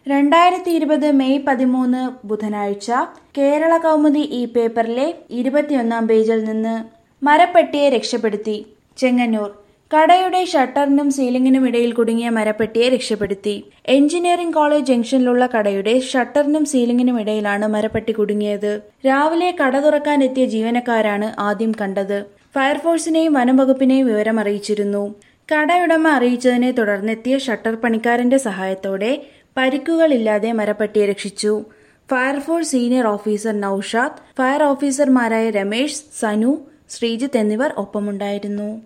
രണ്ടായിരത്തി ഇരുപത് മെയ് പതിമൂന്ന് ബുധനാഴ്ച കേരള കൗമുദി ഈ പേപ്പറിലെ ഇരുപത്തിയൊന്നാം പേജിൽ നിന്ന് മരപ്പെട്ടിയെ രക്ഷപ്പെടുത്തി ചെങ്ങന്നൂർ കടയുടെ ഷട്ടറിനും സീലിംഗിനും ഇടയിൽ കുടുങ്ങിയ മരപ്പെട്ടിയെ രക്ഷപ്പെടുത്തി എഞ്ചിനീയറിംഗ് കോളേജ് ജംഗ്ഷനിലുള്ള കടയുടെ ഷട്ടറിനും സീലിംഗിനും ഇടയിലാണ് മരപ്പെട്ടി കുടുങ്ങിയത് രാവിലെ കട തുറക്കാൻ എത്തിയ ജീവനക്കാരാണ് ആദ്യം കണ്ടത് ഫയർഫോഴ്സിനെയും വനം വകുപ്പിനെയും വിവരം അറിയിച്ചിരുന്നു കടയുടമ അറിയിച്ചതിനെ തുടർന്നെത്തിയ ഷട്ടർ പണിക്കാരന്റെ സഹായത്തോടെ പരിക്കുകളില്ലാതെ മരപ്പട്ടിയെ രക്ഷിച്ചു fire force senior officer Noushad fire ഓഫീസർമാരായ രമേശ് സനു ശ്രീജിത്ത് എന്നിവർ ഒപ്പമുണ്ടായിരുന്നു